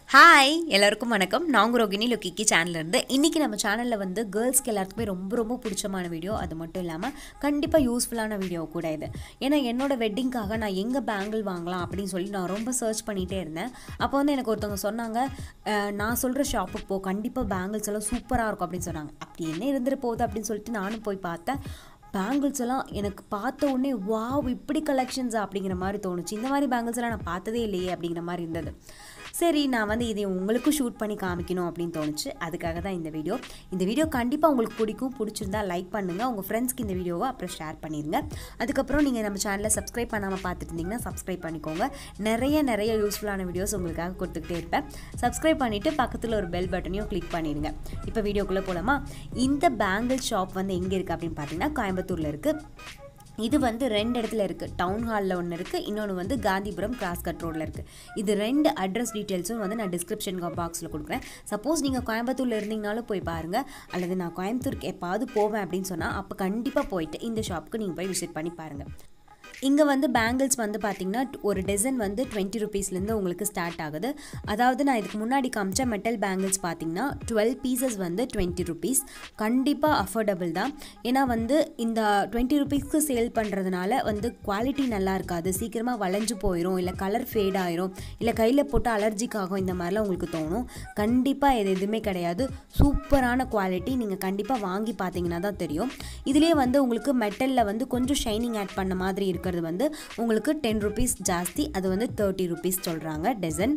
hi எல்லாருக்கும் வணக்கம் நாங்கள் ரோகிணி லொக்கிக்கி சேனல்லேருந்து இன்றைக்கி நம்ம சேனலில் வந்து கேர்ள்ஸ்க்கு எல்லாத்துக்குமே ரொம்ப ரொம்ப பிடிச்சமான வீடியோ அது மட்டும் இல்லாமல் கண்டிப்பாக யூஸ்ஃபுல்லான வீடியோ கூட இது ஏன்னா என்னோட வெட்டிங்க்காக நான் எங்கே பேங்கிள் வாங்கலாம் அப்படின்னு சொல்லி நான் ரொம்ப சர்ச் பண்ணிகிட்டே இருந்தேன் அப்போ வந்து எனக்கு ஒருத்தவங்க சொன்னாங்க "அஹ், நான் சொல்கிற ஷாப்புக்கு போ கண்டிப்பாக பேங்கிள்ஸ் எல்லாம் சூப்பராக இருக்கும் அப்படின்னு சொன்னாங்க அப்படி என்ன இருந்துட்டு போகுது அப்படின்னு சொல்லிட்டு நானும் போய் பார்த்தேன் பேங்கிள்ஸ் எல்லாம் எனக்கு பார்த்த உடனே வாவ் இப்படி கலெக்ஷன்ஸா அப்படிங்கிற மாதிரி தோணுச்சு இந்த மாதிரி பேங்கிள்ஸ் எல்லாம் நான் பார்த்ததே இல்லையே அப்படிங்கிற மாதிரி இருந்தது சரி நான் வந்து இதை உங்களுக்கும் ஷூட் பண்ணி காமிக்கணும் அப்படின்னு தோணுச்சு அதுக்காக தான் இந்த வீடியோ இந்த வீடியோ கண்டிப்பாக உங்களுக்கு பிடிக்கும் பிடிச்சிருந்தா லைக் பண்ணுங்கள் உங்கள் ஃப்ரெண்ட்ஸ்க்கு இந்த வீடியோவை அப்புறம் ஷேர் பண்ணிடுங்க அதுக்கப்புறம் நீங்கள் நம்ம சேனலை சப்ஸ்கிரைப் பண்ணாமல் பார்த்துட்டு இருந்தீங்கன்னா சப்ஸ்கிரைப் பண்ணிக்கோங்க நிறைய நிறைய யூஸ்ஃபுல்லான வீடியோஸ் உங்களுக்காக கொடுத்துக்கிட்டே இருப்பேன் சப்ஸ்கிரைப் பண்ணிவிட்டு பக்கத்தில் ஒரு பெல் பட்டனையும் கிளிக் பண்ணிடுங்க இப்போ வீடியோக்குள்ளே போகலாமா இந்த பேங்கிள் ஷாப் வந்து எங்கே இருக்குது அப்படின்னு பார்த்தீங்கன்னா கோயம்புத்தூரில் இருக்குது இது வந்து ரெண்டு இடத்துல இருக்குது டவுன் ஹாலில் ஒன்று இருக்குது இன்னொன்று வந்து காந்திபுரம் கிராஸ் கட் ரோடில் இருக்குது இது ரெண்டு அட்ரஸ் டீட்டெயில்ஸும் வந்து நான் டிஸ்கிரிப்ஷன் பாக்ஸில் கொடுக்குறேன் சப்போஸ் நீங்கள் கோயம்புத்தூரில் இருந்தீங்கனாலும் போய் பாருங்கள் அல்லது நான் கோயம்புத்தூருக்கு எப்பாவது போவேன் அப்படின்னு சொன்னால் அப்போ கண்டிப்பாக போயிட்டு இந்த ஷாப்புக்கு நீங்கள் போய் விசிட் பண்ணி பாருங்கள் இங்கே வந்து பேங்கிள்ஸ் வந்து பார்த்திங்கன்னா ஒரு டசன் வந்து டுவெண்ட்டி ருபீஸ்லேருந்து உங்களுக்கு ஸ்டார்ட் ஆகுது அதாவது நான் இதுக்கு முன்னாடி காமிச்ச மெட்டல் பேங்கிள்ஸ் பார்த்தீங்கன்னா டுவெல் பீசஸ் வந்து டுவெண்ட்டி ருபீஸ் கண்டிப்பாக அஃபோர்டபுள் தான் ஏன்னா வந்து இந்த டுவெண்ட்டி ருபீஸ்க்கு சேல் பண்ணுறதுனால வந்து குவாலிட்டி நல்லா இருக்காது சீக்கிரமாக வளைஞ்சு போயிடும் இல்லை கலர் ஃபேட் ஆயிரும் இல்லை கையில் போட்டு அலர்ஜிக் ஆகும் இந்த மாதிரிலாம் உங்களுக்கு தோணும் கண்டிப்பாக இது எதுவுமே கிடையாது சூப்பரான குவாலிட்டி நீங்கள் கண்டிப்பாக வாங்கி பார்த்தீங்கன்னா தான் தெரியும் இதுலேயே வந்து உங்களுக்கு மெட்டலில் வந்து கொஞ்சம் ஷைனிங் ஆட் பண்ண மாதிரி இருக்கிறது வந்து உங்களுக்கு டென் ருபீஸ் ஜாஸ்தி அது வந்து தேர்ட்டி ருபீஸ் சொல்கிறாங்க டசன்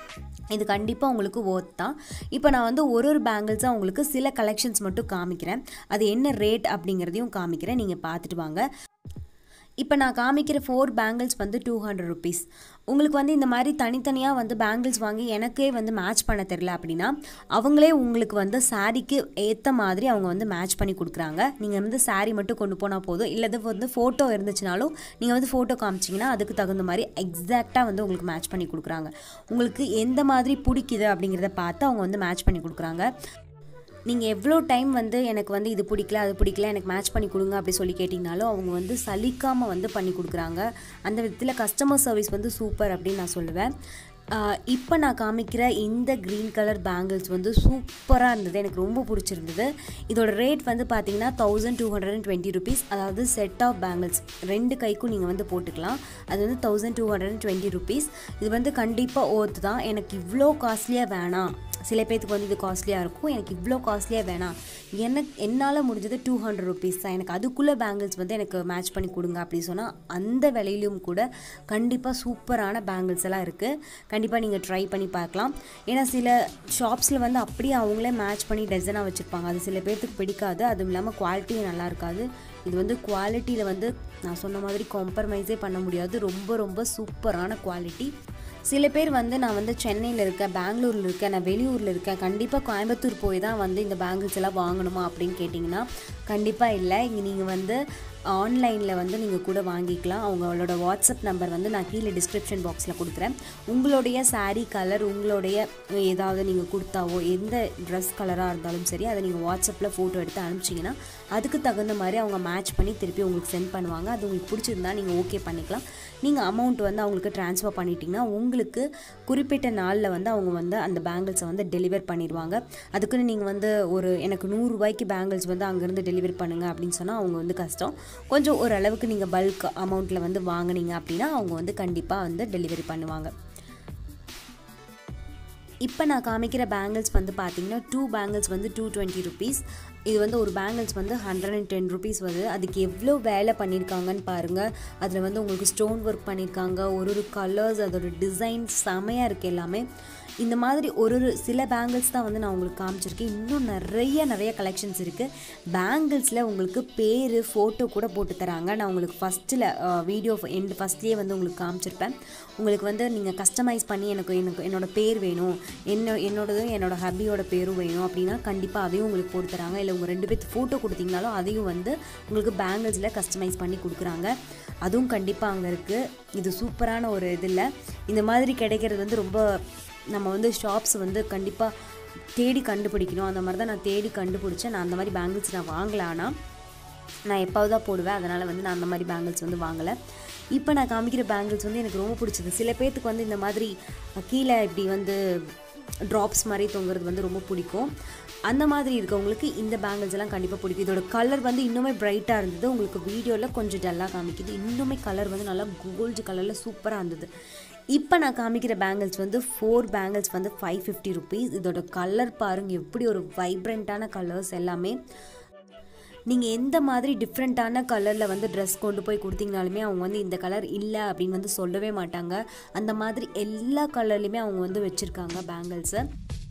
இது கண்டிப்பாக உங்களுக்கு ஒர்த் தான் இப்போ நான் வந்து ஒரு ஒரு பேங்கிள்ஸாக உங்களுக்கு சில கலெக்ஷன்ஸ் மட்டும் காமிக்கிறேன் அது என்ன ரேட் அப்படிங்கிறதையும் காமிக்கிறேன் நீங்கள் பார்த்துட்டு வாங்க இப்போ நான் காமிக்கிற ஃபோர் பேங்கிள்ஸ் வந்து டூ ஹண்ட்ரட் ருபீஸ் உங்களுக்கு வந்து இந்த மாதிரி தனித்தனியாக வந்து பேங்கிள்ஸ் வாங்கி எனக்கே வந்து மேட்ச் பண்ண தெரில அப்படின்னா அவங்களே உங்களுக்கு வந்து சாரீக்கு ஏற்ற மாதிரி அவங்க வந்து மேட்ச் பண்ணி கொடுக்குறாங்க நீங்கள் வந்து saree மட்டும் கொண்டு போனால் போதும் இல்லை வந்து ஃபோட்டோ இருந்துச்சுனாலும் நீங்கள் வந்து ஃபோட்டோ காமிச்சிங்கன்னா அதுக்கு தகுந்த மாதிரி எக்ஸாக்டாக வந்து உங்களுக்கு மேட்ச் பண்ணி கொடுக்குறாங்க உங்களுக்கு எந்த மாதிரி பிடிக்குது அப்படிங்கிறத பார்த்து அவங்க வந்து மேட்ச் பண்ணி கொடுக்குறாங்க நீங்கள் எவ்வளோ டைம் வந்து எனக்கு வந்து இது பிடிக்கல அது பிடிக்கல எனக்கு மேட்ச் பண்ணி கொடுங்க அப்படி சொல்லி கேட்டிங்கனாலும் அவங்க வந்து சலிக்காமல் வந்து பண்ணி கொடுக்குறாங்க அந்த விதத்தில் கஸ்டமர் சர்வீஸ் வந்து சூப்பர் அப்படின்னு நான் சொல்லுவேன் இப்போ நான் காமிக்கிற இந்த க்ரீன் கலர் பேங்கிள்ஸ் வந்து சூப்பராக இருந்தது எனக்கு ரொம்ப பிடிச்சிருந்தது இதோட ரேட் வந்து பார்த்தீங்கன்னா thousand two hundred and twenty rupees அதாவது செட் ஆஃப் பேங்கிள்ஸ் ரெண்டு கைக்கும் நீங்கள் வந்து போட்டுக்கலாம் அது வந்து thousand two hundred and twenty rupees இது வந்து கண்டிப்பாக ஓர்த்து தான் எனக்கு இவ்வளோ காஸ்ட்லியாக வேணாம் சில பேர்த்துக்கு வந்து இது காஸ்ட்லியாக இருக்கும் எனக்கு இவ்வளோ காஸ்ட்லியாக வேணாம் எனக்கு என்னால் முடிஞ்சது டூ ஹண்ட்ரட் ருபீஸ் தான் எனக்கு அதுக்குள்ளே பேங்கிள்ஸ் வந்து எனக்கு மேட்ச் பண்ணி கொடுங்க அப்படின்னு சொன்னால் அந்த விலையிலும் கூட கண்டிப்பாக சூப்பரான பேங்கிள்ஸ் எல்லாம் இருக்குது கண்டிப்பாக நீங்கள் ட்ரை பண்ணி பார்க்கலாம் ஏன்னா சில ஷாப்ஸில் வந்து அப்படியே அவங்களே மேட்ச் பண்ணி டெசனாக வச்சுருப்பாங்க அது சில பேர்த்துக்கு பிடிக்காது அதுவும் இல்லாமல் குவாலிட்டியும் நல்லா இருக்காது இது வந்து குவாலிட்டியில் வந்து நான் சொன்ன மாதிரி காம்ப்ரமைஸே பண்ண முடியாது ரொம்ப ரொம்ப சூப்பரான குவாலிட்டி சில பேர் வந்து நான் வந்து சென்னையில் இருக்கேன் பெங்களூரில் இருக்கேன் நான் வெளியூரில் இருக்கேன் கண்டிப்பாக கோயம்புத்தூர் போய் தான் வந்து இந்த பேங்கிள்ஸ் எல்லாம் வாங்கணுமா அப்படின்னு கேட்டிங்கன்னா கண்டிப்பாக இல்லை இங்கே நீங்கள் வந்து ஆன்லைனில் வந்து நீங்கள் கூட வாங்கிக்கலாம் அவங்களோட வாட்ஸ்அப் நம்பர் வந்து நான் கீழே டிஸ்கிரிப்ஷன் பாக்ஸில் கொடுக்குறேன் உங்களுடைய saree கலர் உங்களுடைய ஏதாவது நீங்கள் கொடுத்தாவோ எந்த ட்ரெஸ் கலராக இருந்தாலும் சரி அதை நீங்கள் வாட்ஸ்அப்பில் ஃபோட்டோ எடுத்து அனுப்பிச்சிங்கன்னா அதுக்கு தகுந்த மாதிரி அவங்க மேட்ச் பண்ணி திருப்பி உங்களுக்கு சென்ட் பண்ணுவாங்க அது உங்களுக்கு பிடிச்சிருந்தா நீங்கள் ஓகே பண்ணிக்கலாம் நீங்கள் அமௌண்ட் வந்து அவங்களுக்கு ட்ரான்ஸ்ஃபர் பண்ணிட்டீங்கன்னா உங்களுக்கு குறிப்பிட்ட நாளில் வந்து அவங்க வந்து அந்த பேங்கிள்ஸை வந்து டெலிவர் பண்ணிடுவாங்க அதுக்குன்னு நீங்கள் வந்து ஒரு எனக்கு நூறுரூவாய்க்கு பேங்கிள்ஸ் வந்து அங்கேருந்து டெலிவரி பண்ணுங்க அப்படின்னு சொன்னால் அவங்க வந்து கஷ்டம் கொஞ்சம் ஓரளவுக்கு நீங்கள் பல்க் அமௌண்ட்டில் வந்து வாங்குனீங்க அப்படின்னா அவங்க வந்து கண்டிப்பாக வந்து டெலிவரி பண்ணுவாங்க இப்போ நான் காமிக்கிற பேங்கிள்ஸ் வந்து பார்த்தீங்கன்னா டூ பேங்கிள்ஸ் வந்து டூ டுவெண்ட்டி ருபீஸ் இது வந்து ஒரு பேங்கிள்ஸ் வந்து ஹண்ட்ரட் அண்ட் டென் ருபீஸ் வருது அதுக்கு எவ்வளோ வேலை பண்ணியிருக்காங்கன்னு பாருங்கள் அதில் வந்து உங்களுக்கு ஸ்டோன் ஒர்க் பண்ணியிருக்காங்க ஒரு ஒரு கலர்ஸ் அதோட டிசைன் செமையாக இருக்குது எல்லாமே இந்த மாதிரி ஒரு ஒரு சில பேங்கிள்ஸ் தான் வந்து நான் உங்களுக்கு காமிச்சிருக்கேன் இன்னும் நிறைய நிறைய கலெக்ஷன்ஸ் இருக்குது பேங்கிள்ஸில் உங்களுக்கு பேர் ஃபோட்டோ கூட போட்டு தராங்க நான் உங்களுக்கு ஃபஸ்ட்டில் வீடியோ எண்ட் ஃபஸ்ட்லேயே வந்து உங்களுக்கு காமிச்சிருப்பேன் உங்களுக்கு வந்து நீங்கள் கஸ்டமைஸ் பண்ணி எனக்கு எனக்கு என்னோட பேர் வேணும் என்ன என்னோடதும் என்னோட ஹபியோட பேரும் வேணும் அப்படின்னா கண்டிப்பாக அதையும் உங்களுக்கு போட்டு தராங்க இல்லை உங்கள் ரெண்டு பேர்த்து ஃபோட்டோ கொடுத்தீங்கனாலும் அதையும் வந்து உங்களுக்கு பேங்கிள்ஸில் கஸ்டமைஸ் பண்ணி கொடுக்குறாங்க அதுவும் கண்டிப்பாக அங்கே இருக்குது இது சூப்பரான ஒரு இதில் இந்த மாதிரி கிடைக்கிறது வந்து ரொம்ப நம்ம வந்து ஷாப்ஸ் வந்து கண்டிப்பாக தேடி கண்டுபிடிக்கணும் அந்த மாதிரி தான் நான் தேடி கண்டுபிடிச்சேன் நான் அந்த மாதிரி பேங்கிள்ஸ் நான் வாங்கல ஆனால் நான் எப்போது தான் போடுவேன் அதனால் வந்து நான் அந்த மாதிரி பேங்கிள்ஸ் வந்து வாங்கலை இப்போ நான் காமிக்கிற பேங்கிள்ஸ் வந்து எனக்கு ரொம்ப பிடிச்சது சில பேர்த்துக்கு வந்து இந்த மாதிரி கீழே இப்படி வந்து ட்ராப்ஸ் மாதிரி தொங்குறது வந்து ரொம்ப பிடிக்கும் அந்த மாதிரி இருக்கவங்களுக்கு இந்த பேங்கிள்ஸ் எல்லாம் கண்டிப்பாக பிடிக்கும் இதோட கலர் வந்து இன்னுமே பிரைட்டாக இருந்தது உங்களுக்கு வீடியோவில் கொஞ்சம் டல்லாக காமிக்குது இன்னுமே கலர் வந்து நல்லா கோல்டு கலரில் சூப்பராக இருந்தது இப்போ நான் காமிக்கிற பேங்கிள்ஸ் வந்து ஃபோர் பேங்கிள்ஸ் வந்து ஃபைவ் ஃபிஃப்டி ருபீஸ் இதோட கலர் பாருங்கள் எப்படி ஒரு வைப்ரண்ட்டான கலர்ஸ் எல்லாமே நீங்கள் எந்த மாதிரி டிஃப்ரெண்ட்டான கலரில் வந்து ட்ரெஸ் கொண்டு போய் கொடுத்தீங்கனாலுமே அவங்க வந்து இந்த கலர் இல்லை அப்படின்னு வந்து சொல்லவே மாட்டாங்க அந்த மாதிரி எல்லா கலர்லேயுமே அவங்க வந்து வச்சுருக்காங்க பேங்கிள்ஸை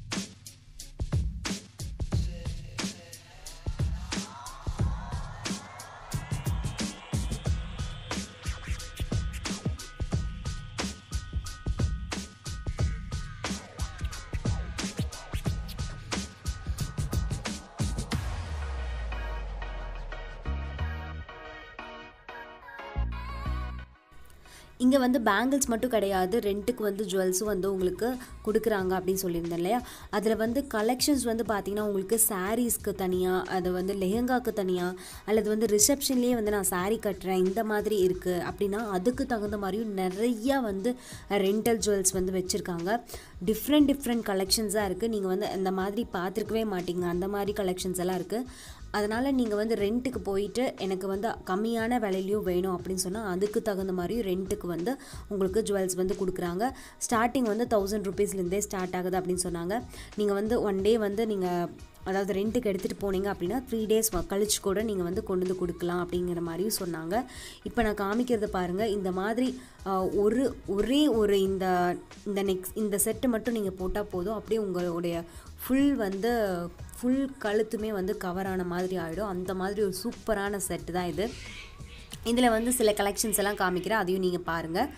இங்கே வந்து பேங்கிள்ஸ் மட்டும் கிடையாது ரெண்ட்டுக்கு வந்து ஜுவல்ஸும் வந்து உங்களுக்கு கொடுக்குறாங்க அப்படின்னு சொல்லியிருந்தேன் இல்லையா அதில் வந்து கலெக்ஷன்ஸ் வந்து பார்த்திங்கன்னா உங்களுக்கு சாரீஸ்க்கு தனியாக அது வந்து லெஹங்காக்கு தனியாக அல்லது வந்து ரிசப்ஷன்லேயே வந்து நான் சாரீ கட்டுறேன் இந்த மாதிரி இருக்குது அப்படின்னா அதுக்கு தகுந்த மாதிரியும் நிறையா வந்து ரெண்டல் ஜுவல்ஸ் வந்து வச்சுருக்காங்க டிஃப்ரெண்ட் டிஃப்ரெண்ட் கலெக்ஷன்ஸாக இருக்குது நீங்கள் வந்து அந்த மாதிரி பார்த்துருக்கவே மாட்டீங்க அந்த மாதிரி கலெக்ஷன்ஸ் எல்லாம் இருக்குது அதனால் நீங்கள் வந்து ரெண்ட்டுக்கு போயிட்டு எனக்கு வந்து கம்மியான விலையிலையும் வேணும் அப்படின்னு சொன்னால் அதுக்கு தகுந்த மாதிரி ரெண்ட்டுக்கு வந்து உங்களுக்கு ஜுவல்ஸ் வந்து கொடுக்குறாங்க ஸ்டார்டிங் வந்து தௌசண்ட் ருபீஸ்லேருந்தே ஸ்டார்ட் ஆகுது அப்படின்னு சொன்னாங்க நீங்கள் வந்து ஒன் டே வந்து நீங்கள் அதாவது ரெண்ட்டுக்கு எடுத்துகிட்டு போனீங்க அப்படின்னா த்ரீ டேஸ் கழிச்சு கூட நீங்கள் வந்து கொண்டு வந்து கொடுக்கலாம் அப்படிங்கிற மாதிரியும் சொன்னாங்க இப்போ நான் காமிக்கிறத பாருங்கள் இந்த மாதிரி ஒரு ஒரே ஒரு இந்த இந்த நெக்ஸ்ட் இந்த செட்டு மட்டும் நீங்கள் போட்டால் போதும் அப்படியே உங்களுடைய ஃபுல் வந்து ஃபுல் கழுத்துமே வந்து கவர் ஆன மாதிரி ஆகிடும் அந்த மாதிரி ஒரு சூப்பரான செட்டு தான் இது இதில் வந்து சில கலெக்ஷன்ஸ் எல்லாம் காமிக்கிறேன் அதையும் நீங்கள் பாருங்கள்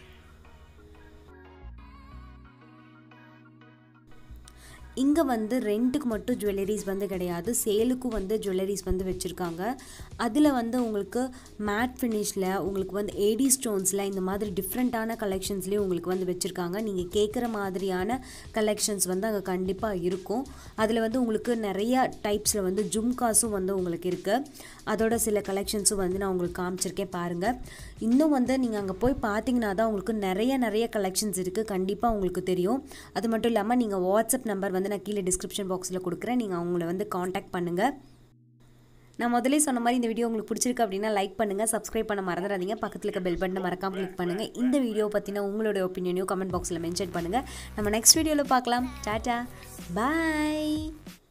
இங்கே வந்து ரெண்ட்டுக்கு மட்டும் ஜுவல்லரிஸ் வந்து கிடையாது சேலுக்கும் வந்து ஜுவல்லரிஸ் வந்து வச்சுருக்காங்க அதில் வந்து உங்களுக்கு மேட் ஃபினிஷில் உங்களுக்கு வந்து ஏடி ஸ்டோன்ஸில் இந்த மாதிரி டிஃப்ரெண்ட்டான கலெக்ஷன்ஸ்லேயும் உங்களுக்கு வந்து வச்சுருக்காங்க நீங்கள் கேட்குற மாதிரியான கலெக்ஷன்ஸ் வந்து அங்கே கண்டிப்பாக இருக்கும் அதில் வந்து உங்களுக்கு நிறையா டைப்ஸில் வந்து ஜும்காஸும் வந்து உங்களுக்கு இருக்குது அதோட சில கலெக்ஷன்ஸும் வந்து நான் உங்களுக்கு காமிச்சிருக்கேன் பாருங்கள் இன்னும் வந்து நீங்கள் அங்கே போய் பார்த்தீங்கன்னா தான் உங்களுக்கு நிறைய நிறைய கலெக்ஷன்ஸ் இருக்குது கண்டிப்பாக உங்களுக்கு தெரியும் அது மட்டும் இல்லாமல் நீங்கள் வாட்ஸ்அப் நம்பர் வந்து நான் கீழே டிஸ்கிரிப்ஷன் பாக்ஸில் கொடுக்குறேன் நீங்கள் அவங்கள வந்து காண்டாக்ட் பண்ணுங்கள் நான் முதலே சொன்ன மாதிரி இந்த வீடியோ உங்களுக்கு பிடிச்சிருக்கு அப்படின்னா லைக் பண்ணுங்கள் சப்ஸ்கிரைப் பண்ண மறந்துடாதீங்க பக்கத்தில் இருக்க பெல் பட்டனை மறக்காமல் கிளிக் பண்ணுங்கள் இந்த வீடியோ பற்றின உங்களோட ஒப்பீனியனையும் கமெண்ட் பாக்ஸில் மென்ஷன் பண்ணுங்கள் நம்ம நெக்ஸ்ட் வீடியோவில் பார்க்கலாம் டாட்டா பாய்